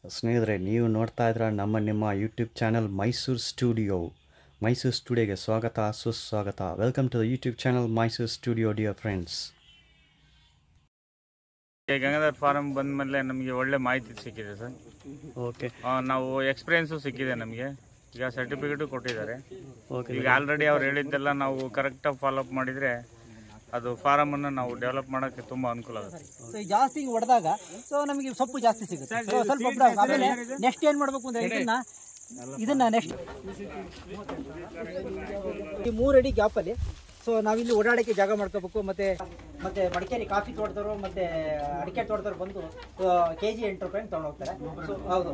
ಸ್ನೇಹಿತರೆ ನೀವು ನೋಡ್ತಾ ಇದ್ರ ನಮ್ಮ ನಿಮ್ಮ YouTube channel Mysuru studio Mysuru ಸ್ಟುಡಿಯೋಗೆ ಸ್ವಾಗತ ಸುಸ್ವಾಗತ welcome to the YouTube channel Mysuru studio dear friends ಈ ಗಂಗಾಧರ್ ಫಾರಂ ಬಂದ್ಮೇಲೆ ನಮಗೆ ಒಳ್ಳೆ ಮಾಹಿತಿ ಸಿಕ್ಕಿದೆ ಸರ್ ಓಕೆ ಆ, ನಾವು ಎಕ್ಸ್ಪೀರಿಯನ್ಸು ಸಿಕ್ಕಿದೆ ನಮಗೆ ಈಗ ಸರ್ಟಿಫಿಕೇಟು ಕೊಟ್ಟಿದ್ದಾರೆ ಓಕೆ ಈಗ ಆಲ್ರೆಡಿ ಅವ್ರು ಹೇಳಿದ್ದೆಲ್ಲ ನಾವು ಕರೆಕ್ಟಾಗಿ ಫಾಲೋಅಪ್ ಮಾಡಿದರೆ ಅದು ಫಾರಮನ್ನು ನಾವು ಡೆವಲಪ್ ಮಾಡೋಕ್ಕೆ ತುಂಬ ಅನುಕೂಲ ಆಗುತ್ತೆ ಸೊ ಈ ಜಾಸ್ತಿ ಹಿಂಗ್ ಹೊಡೆದಾಗ ಸೊ ನಮಗೆ ಸೊಪ್ಪು ಜಾಸ್ತಿ ಸಿಗುತ್ತೆ ಸೊ ಸ್ವಲ್ಪ ಒಬ್ರು ಆಮೇಲೆ ನೆಕ್ಸ್ಟ್ ಏನ್ ಮಾಡ್ಬೇಕು ಅಂದ್ರೆ ಇದನ್ನ ಇದನ್ನ ನೆಕ್ಸ್ಟ್ ಈ ಮೂರು ಅಡಿ ಗ್ಯಾಪ್ ಅಲ್ಲಿ ಸೊ ನಾವಿಲ್ಲಿ ಓಡಾಡಕ್ಕೆ ಜಾಗ ಮಾಡ್ಕೋಬೇಕು ಮತ್ತೆ ಮತ್ತೆ ಮಡಿಕೇರಿ ಕಾಫಿ ತೋಟದವರು ಮತ್ತೆ ಅಡಿಕೆ ತೋಟದವ್ರು ಬಂದು ಕೆ ಜಿ ಎಂಟು ರೂಪಾಯಿ ತಗೊಂಡು ಹೋಗ್ತಾರೆ ಸೊ ಹೌದು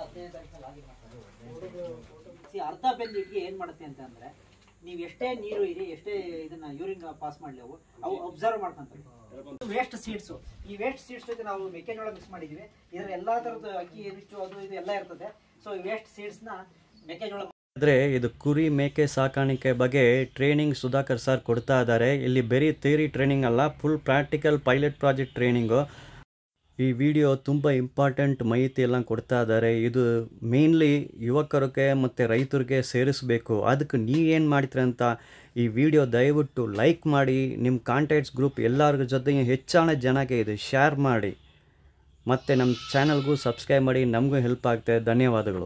See, ಅರ್ಧ ಬೆಲ್ ಇಟ್ಗೆ ಏನ್ ಮಾಡುತ್ತೆ ಅಂತ ಅಂದ್ರೆ ನೀವು ಎಷ್ಟೇ ನೀರು ಇರಿ ಎಷ್ಟೇ ಇದನ್ನ ಯೂರಿನ್ ಪಾಸ್ ಮಾಡ್ಲಿ ಅವು ಅವು ಅಬ್ಸರ್ವ್ ಮಾಡ್ಕೊಂತವೆ ವೇಸ್ಟ್ ಸೀಡ್ಸ್ ಈ ವೇಸ್ಟ್ ಸೀಡ್ಸ್ ಜೊತೆ ನಾವು ಮೆಕ್ಕೆಜೋಳ ಮಿಕ್ಸ್ ಮಾಡಿದೀವಿ ಇದ್ರ ಎಲ್ಲಾ ತರದ ಅಕ್ಕಿ ಇದಿಷ್ಟು ಅದು ಇದು ಎಲ್ಲ ಇರ್ತದೆ ಸೊ ಈ ವೇಸ್ಟ್ ಸೀಡ್ಸ್ ನ ಮೆಕ್ಕೆಜೋಳ ಆದರೆ ಇದು ಕುರಿ ಮೇಕೆ ಸಾಕಾಣಿಕೆ ಬಗ್ಗೆ ಟ್ರೈನಿಂಗ್ ಸುಧಾಕರ್ ಸರ್ ಕೊಡ್ತಾ ಇದ್ದಾರೆ ಇಲ್ಲಿ ಬರೀ ಥಿಯರಿ ಟ್ರೈನಿಂಗ್ ಅಲ್ಲ full practical pilot project training ಈ ವಿಡಿಯೋ ತುಂಬ ಇಂಪಾರ್ಟೆಂಟ್ ಮಾಹಿತಿ ಎಲ್ಲ ಕೊಡ್ತಾ ಇದ್ದಾರೆ ಇದು ಮೇನ್ಲಿ ಯುವಕರಿಗೆ ಮತ್ತು ರೈತರಿಗೆ ಸೇರಿಸಬೇಕು ಅದಕ್ಕೆ ನೀವೇನು ಮಾಡ್ತೀರ ಅಂತ ಈ ವಿಡಿಯೋ ದಯವಿಟ್ಟು ಲೈಕ್ ಮಾಡಿ ನಿಮ್ಮ ಕಾಂಟ್ಯಾಕ್ಟ್ಸ್ ಗ್ರೂಪ್ ಎಲ್ಲರ ಜೊತೆಗೆ ಹೆಚ್ಚಾನ ಜನಕ್ಕೆ ಇದು ಶೇರ್ ಮಾಡಿ ಮತ್ತು ನಮ್ಮ ಚಾನಲ್ಗೂ ಸಬ್ಸ್ಕ್ರೈಬ್ ಮಾಡಿ ನಮಗೂ ಹೆಲ್ಪ್ ಆಗ್ತದೆ ಧನ್ಯವಾದಗಳು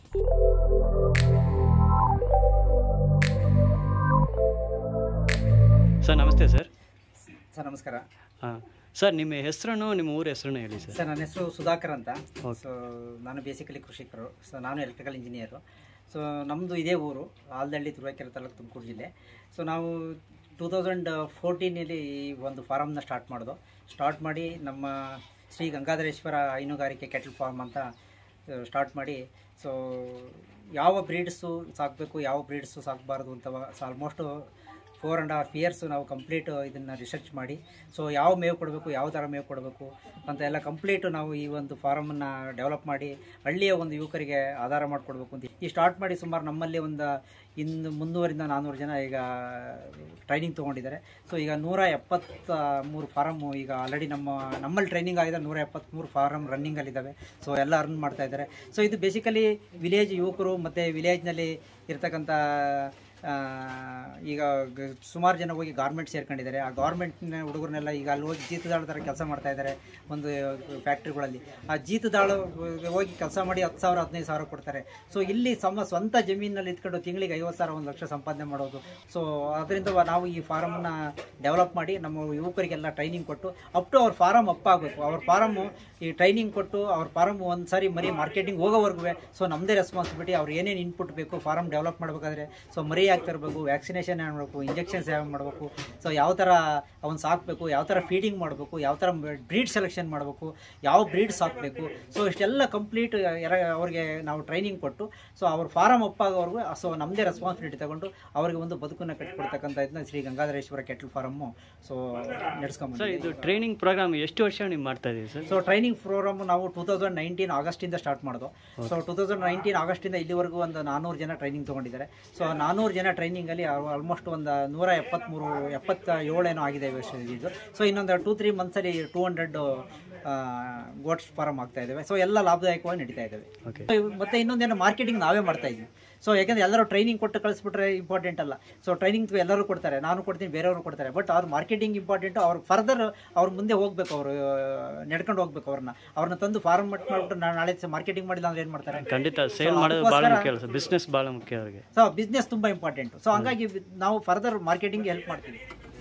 ಸರ್ ನಮಸ್ತೆ ಸರ್ ಸರ್ ನಮಸ್ಕಾರ ಹಾಂ ಸರ್ ನಿಮ್ಮ ಹೆಸರನ್ನು ನಿಮ್ಮ ಊರ ಹೆಸರನ್ನು ಹೇಳಿ ಸರ್ ಸರ್ ನನ್ನ ಹೆಸರು ಸುಧಾಕರ್ ಅಂತ Okay. ಸೊ ನಾನು ಬೇಸಿಕಲಿ ಕೃಷಿಕರು ಸೊ ನಾನು ಎಲೆಕ್ಟ್ರಿಕಲ್ ಇಂಜಿನಿಯರು ಸೊ ನಮ್ಮದು ಇದೇ ಊರು ಆಲ್ದಳ್ಳಿ ತುರುವೇಕೆರೆ ತಾಲೂಕು ತುಮಕೂರು ಜಿಲ್ಲೆ ಸೊ ನಾವು ಟೂ ತೌಸಂಡ್ ಫೋರ್ಟೀನಲ್ಲಿ ಈ ಒಂದು ಫಾರಮ್ನ ಸ್ಟಾರ್ಟ್ ಮಾಡೋದು ಸ್ಟಾರ್ಟ್ ಮಾಡಿ ನಮ್ಮ ಶ್ರೀ ಗಂಗಾಧರೇಶ್ವರ ಹೈನುಗಾರಿಕೆ ಕೆಟಲ್ ಫಾರ್ಮ್ ಅಂತ ಸ್ಟಾರ್ಟ್ ಮಾಡಿ ಸೊ ಯಾವ ಬ್ರೀಡ್ಸು ಸಾಕಬೇಕು ಯಾವ ಬ್ರೀಡ್ಸು ಸಾಕಬಾರ್ದು ಅಂತ almost four and half years ನಾವು ಕಂಪ್ಲೀಟ್ ಇದನ್ನು ರಿಸರ್ಚ್ ಮಾಡಿ ಸೊ ಯಾವ ಮೇವು ಕೊಡಬೇಕು ಯಾವ ಥರ ಮೇವು ಕೊಡಬೇಕು ಅಂತ ಎಲ್ಲ ಕಂಪ್ಲೀಟು ನಾವು ಈ ಒಂದು ಫಾರಮನ್ನು ಡೆವಲಪ್ ಮಾಡಿ ಹಳ್ಳಿಯ ಒಂದು ಯುವಕರಿಗೆ ಆಧಾರ ಮಾಡಿಕೊಡ್ಬೇಕು ಅಂತ ಈ ಸ್ಟಾರ್ಟ್ ಮಾಡಿ ಸುಮಾರು ನಮ್ಮಲ್ಲಿ ಒಂದು ಇನ್ನು ಮುನ್ನೂರಿಂದ ನಾನ್ನೂರು ಜನ ಈಗ ಟ್ರೈನಿಂಗ್ ತೊಗೊಂಡಿದ್ದಾರೆ ಸೊ ಈಗ ನೂರ ಎಪ್ಪತ್ತ ಮೂರು ಫಾರಮ್ಮು ಈಗ ಆಲ್ರೆಡಿ ನಮ್ಮ ನಮ್ಮಲ್ಲಿ ಟ್ರೈನಿಂಗ್ ಆಗಿದೆ ನೂರ ಎಪ್ಪತ್ತ್ಮೂರು ಫಾರಮ್ ರನ್ನಿಂಗಲ್ಲಿದ್ದಾವೆ ಸೊ ಎಲ್ಲ ಅರ್ನ್ ಮಾಡ್ತಾ ಇದ್ದಾರೆ ಸೊ ಇದು ಬೇಸಿಕಲಿ ವಿಲೇಜ್ ಯುವಕರು ಮತ್ತು ವಿಲೇಜ್ನಲ್ಲಿ ಇರ್ತಕ್ಕಂಥ ಆ, ಈಗ ಗ- ಸುಮಾರು ಜನ ಹೋಗಿ ಗಾರ್ಮೆಂಟ್ ಸೇರ್ಕೊಂಡಿದ್ದಾರೆ ಆ ಗಾರ್ಮೆಂಟ್ನ ಹುಡುಗರನ್ನೆಲ್ಲ ಈಗ ಅಲ್ಲಿ ಹೋಗಿ ಜೀತದಾಳ ಥರ ಕೆಲಸ ಮಾಡ್ತಾ ಇದ್ದಾರೆ ಒಂದು ಫ್ಯಾಕ್ಟ್ರಿಗಳಲ್ಲಿ ಆ ಜೀತದಾಳು ಹೋಗಿ ಕೆಲಸ ಮಾಡಿ ಹತ್ತು ಸಾವಿರ ಹದಿನೈದು ಸಾವಿರ ಕೊಡ್ತಾರೆ ಸೊ ಇಲ್ಲಿ ಸಮ ಸ್ವಂತ ಜಮೀನಲ್ಲಿ ಇದ್ಕೊಂಡು ತಿಂಗಳಿಗೆ ಐವತ್ತು ಸಾವಿರ ಒಂದು ಲಕ್ಷ ಸಂಪಾದನೆ ಮಾಡೋದು ಸೊ ಅದರಿಂದ ನಾವು ಈ ಫಾರಮನ್ನು ಡೆವಲಪ್ ಮಾಡಿ ನಮ್ಮ ಯುವಕರಿಗೆಲ್ಲ ಟ್ರೈನಿಂಗ್ ಕೊಟ್ಟು ಅಪ್ ಟು ಅವ್ರ ಫಾರಮ್ ಅಪ್ ಆಗಬೇಕು ಅವ್ರ ಫಾರಮ್ಮು ಈ ಟ್ರೈನಿಂಗ್ ಕೊಟ್ಟು ಅವ್ರ ಫಾರಮ್ ಒಂದು ಸಾರಿ ಮರಿ ಮಾರ್ಕೆಟಿಂಗ್ ಹೋಗೋವರೆಗೂ ಸೊ ನಮ್ಮದೇ ರೆಸ್ಪಾನ್ಸಿಬಿಲಿಟಿ ಅವ್ರು ಏನೇನು ಇನ್ಪುಟ್ ಬೇಕು ಫಾರಮ್ ಡೆವಲಪ್ ಮಾಡಬೇಕಾದ್ರೆ ಸೊ ಮರಿ ಆಗ್ತಾ ಇರಬೇಕು ವ್ಯಾಕ್ಸಿನೇಷನ್ ಮಾಡಬೇಕು ಇಂಜೆಕ್ಷನ್ಸ್ ಯಾವ ಮಾಡಬೇಕು ಸೊ ಯಾವ ಥರ ಅವನು ಸಾಕಬೇಕು ಯಾವ ಥರ ಫೀಡಿಂಗ್ ಮಾಡಬೇಕು ಯಾವ ಥರ ಬ್ರೀಡ್ ಸೆಲೆಕ್ಷನ್ ಮಾಡಬೇಕು ಯಾವ ಬ್ರೀಡ್ ಸಾಕಬೇಕು ಸೊ ಇಷ್ಟೆಲ್ಲ ಕಂಪ್ಲೀಟ್ ಅವ್ರಿಗೆ ನಾವು ಟ್ರೈನಿಂಗ್ ಕೊಟ್ಟು ಸೊ ಅವ್ರ ಫಾರಮ್ ಒಪ್ಪಾಗೋವರೆಗೂ ಸೊ ನಮ್ಮದೇ ರೆಸ್ಪಾನ್ಸಿಬಿಲಿಟಿ ತಗೊಂಡು ಅವರಿಗೆ ಒಂದು ಬದುಕನ್ನು ಕಟ್ಟಿಕೊಡ್ತಕ್ಕಂಥ ಇದನ್ನ Shri Gangadhareshwara cattle farm so sir ನಡೆಸ್ಕೊಂಬಂದಿದ್ದೀವಿ ಇದು ಟ್ರೈನಿಂಗ್ ಪ್ರೋಗ್ರಾಮ್ ಎಷ್ಟು ವರ್ಷ ನೀವು ಮಾಡ್ತಾ ಇದ್ದೀವಿ ಸರ್ ಸೊ ಟ್ರೈನಿಂಗ್ ಪ್ರೋಗ್ರಾಮ್ ನಾವು ಟೂ ತೌಸಂಡ್ ನೈನ್ಟೀನ್ ಆಗಸ್ಟಿಂದ ಸ್ಟಾರ್ಟ್ ಮಾಡೋದು ಸೊ ಟೂ ತೌಸಂಡ್ ನೈನ್ಟೀನ್ ಆಗಸ್ಟಿಂದ ಇಲ್ಲಿವರೆಗೂ ಒಂದು ನಾನ್ನೂರು ಜನ ಟ್ರೈನಿಂಗ್ ತೊಗೊಂಡಿದ್ದಾರೆ ಸೊ ನಾನ್ನೂರು ಜನ ಟ್ರೈನಿಂಗಲ್ಲಿ ಆಲ್ಮೋಸ್ಟ್ ಒಂದು ನೂರ ಎಪ್ಪತ್ತ್ಮೂರು ಎಪ್ಪತ್ತ ಏಳೇನೋ ಆಗಿದೆ ಈ ವರ್ಷ ಇದು ಸೊ ಇನ್ನೊಂದು ಟೂ ತ್ರೀ ಮಂತ್ಸಲ್ಲಿ ಟೂ ಹಂಡ್ರೆಡ್ ಗೋಟ್ಸ್ ಫಾರಮ್ ಆಗ್ತಾ ಇದ್ದಾವೆ ಸೊ ಎಲ್ಲ ಲಾಭದಾಯಕವಾಗಿ ನಡೀತಾ ಇದ್ದಾವೆ ಓಕೆ So, ಮತ್ತೆ ಇನ್ನೊಂದೇನು ಮಾರ್ಕೆಟಿಂಗ್ ನಾವೇ ಮಾಡ್ತಾ ಇದ್ವಿ ಸೊ ಯಾಕಂದ್ರೆ ಎಲ್ಲರೂ ಟ್ರೈನಿಂಗ್ ಕೊಟ್ಟು ಕಳಿಸ್ಬಿಟ್ರೆ ಇಂಪಾರ್ಟೆಂಟ್ ಅಲ್ಲ ಸೊ ಟ್ರೈನಿಂಗ್ ಎಲ್ಲರೂ ಕೊಡ್ತಾರೆ ನಾನು ಕೊಡ್ತೀನಿ ಬೇರೆಯವರು ಕೊಡ್ತಾರೆ ಬಟ್ ಅವ್ರ ಮಾರ್ಕೆಟಿಂಗ್ ಇಂಪಾರ್ಟೆಂಟ್ ಅವ್ರು ಫರ್ದರ್ ಅವ್ರ ಮುಂದೆ ಹೋಗ್ಬೇಕು ಅವರು ನಡ್ಕೊಂಡು ಹೋಗ್ಬೇಕು ಅವ್ರನ್ನ ಅವ್ರನ್ನ ತಂದು ಫಾರ್ಮ್ ಮಟ್ ಮಾಡ್ಬಿಟ್ಟು ನಾನು ನಾಳೆ ಮಾರ್ಕೆಟಿಂಗ್ ಮಾಡಿಲ್ಲ ಅಂದ್ರೆ ಏನು ಮಾಡ್ತಾರೆ ಖಂಡಿತ ಸೇಲ್ ಮಾಡೋದು ಭಾಳ ಮುಖ್ಯ ಅಲ್ಲ ಸರ್ ಬಿಸ್ನೆಸ್ ಭಾಳ ಮುಖ್ಯ ಅವ್ರಿಗೆ ಸೊ ಬಿಸ್ನೆಸ್ ತುಂಬ ಇಂಪಾರ್ಟೆಂಟ್ ಸೊ ಹಂಗಾಗಿ ನಾವು ಫರ್ದರ್ ಮಾರ್ಕೆಟಿಂಗ್ ಹೆಲ್ಪ್ ಮಾಡ್ತೀವಿ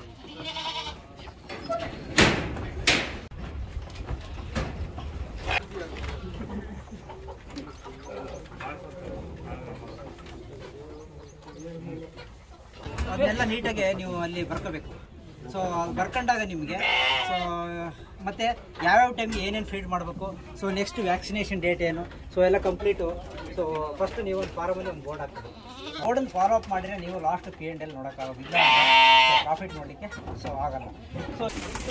ಅದನ್ನೆಲ್ಲ ನೀಟಾಗಿ ನೀವು ಅಲ್ಲಿ ಬರ್ಕೋಬೇಕು ಸೊ ಅಲ್ಲಿ ಬರ್ಕೊಂಡಾಗ ನಿಮಗೆ ಸೊ ಮತ್ತೆ ಯಾವ್ಯಾವ ಟೈಮ್ಗೆ ಏನೇನು ಫೀಡ್ ಮಾಡಬೇಕು ಸೊ ನೆಕ್ಸ್ಟ್ ವ್ಯಾಕ್ಸಿನೇಷನ್ ಡೇಟ್ ಏನು ಸೊ ಎಲ್ಲ ಕಂಪ್ಲೀಟು ಸೊ ಫಸ್ಟ್ ನೀವು ಒಂದು ಫಾರಮಲ್ಲಿ ಒಂದು ಬೋರ್ಡ್ ಹಾಕ್ಬೇಕು ಬೋರ್ಡನ್ನು ಫಾಲೋ ಅಪ್ ಮಾಡಿದ್ರೆ ನೀವು ಲಾಸ್ಟ್ ಪಿ ಎಂಡ್ ಎಲ್ಲಿ ನೋಡೋಕ್ಕಾಗೋದಿಲ್ಲ ಪ್ರಾಫಿಟ್ ನೋಡಲಿಕ್ಕೆ ಸೊ ಆಗಲ್ಲ ಸೊ